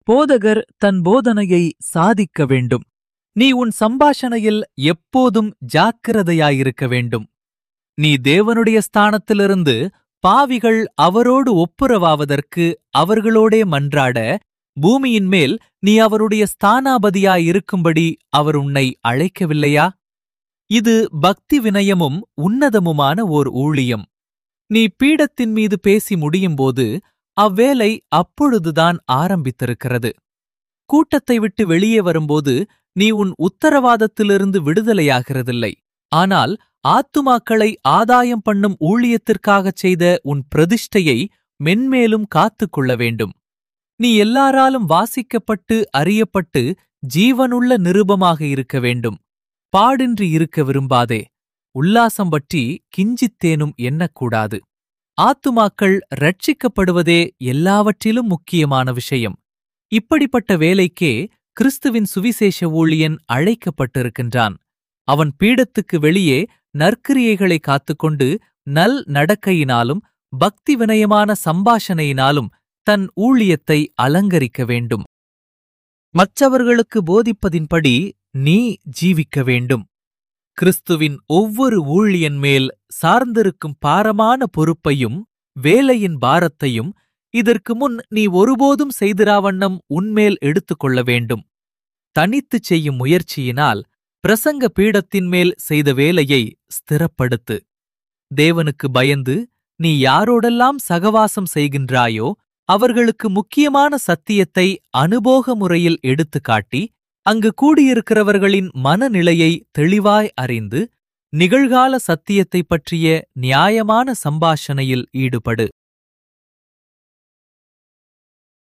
போதகர் தன் போதனையை சாதிக்க வேண்டும் நீ உன் சம்பாஷணையில் எப்போதும் ஜாக்கிரதையாயிருக்க வேண்டும் நீ தேவனுடைய ஸ்தானத்திலிருந்து பாவிகள் அவரோடு ஒப்புரவாவதற்கு அவர்களோடே மன்றாட பூமியின் மேல் நீ அவருடைய ஸ்தானாபதியாயிருக்கும்படி அவர் உன்னை அழைக்கவில்லையா இது பக்தி வினயமும் உன்னதமுமான ஓர் ஊழியம் நீ பீடத்தின் மீது பேசி முடியும்போது அவ்வேலை அப்பொழுதுதான் ஆரம்பித்திருக்கிறது கூட்டத்தை விட்டு வெளியே வரும்போது நீ உன் உத்தரவாதத்திலிருந்து விடுதலையாகிறதில்லை ஆனால் ஆத்துமாக்களை ஆதாயம் பண்ணும் ஊழியத்திற்காகச் செய்த உன் பிரதிஷ்டையை மென்மேலும் காத்துக் கொள்ள வேண்டும் நீ எல்லாராலும் வாசிக்கப்பட்டு அறியப்பட்டு ஜீவனுள்ள நிருபமாக இருக்க வேண்டும் பாடின்றி இருக்க விரும்பாதே உல்லாசம் பற்றி கிஞ்சித்தேனும் எண்ணக்கூடாது ஆத்துமாக்கள் ரட்சிக்கப்படுவதே எல்லாவற்றிலும் முக்கியமான விஷயம் இப்படிப்பட்ட வேலைக்கே கிறிஸ்துவின் சுவிசேஷ ஊழியன் அழைக்கப்பட்டிருக்கின்றான் அவன் பீடத்துக்கு வெளியே நற்கிரியைகளை காத்துக்கொண்டு நல் நடக்கையினாலும் பக்தி வினயமான சம்பாஷணையினாலும் தன் ஊழியத்தை அலங்கரிக்க வேண்டும் மற்றவர்களுக்கு போதிப்பதின்படி நீ ஜீவிக்க வேண்டும் கிறிஸ்துவின் ஒவ்வொரு ஊழியன் மேல் சார்ந்திருக்கும் பாரமான பொறுப்பையும் வேலையின் பாரத்தையும் இதற்கு முன் நீ ஒருபோதும் செய்திராவண்ணம் உன்மேல் எடுத்துக்கொள்ள வேண்டும் தனித்துச் செய்யும் முயற்சியினால் பிரசங்க பீடத்தின் மேல் செய்த வேலையை ஸ்திரப்படுத்து தேவனுக்கு பயந்து நீ யாரோடெல்லாம் சகவாசம் செய்கின்றாயோ அவர்களுக்கு முக்கியமான சத்தியத்தை அனுபோக முறையில் எடுத்துக்காட்டி அங்கு கூடியிருக்கிறவர்களின் மனநிலையை தெளிவாய் அறிந்து நிகழ்கால சத்தியத்தைப் பற்றிய நியாயமான சம்பாஷணையில் ஈடுபடு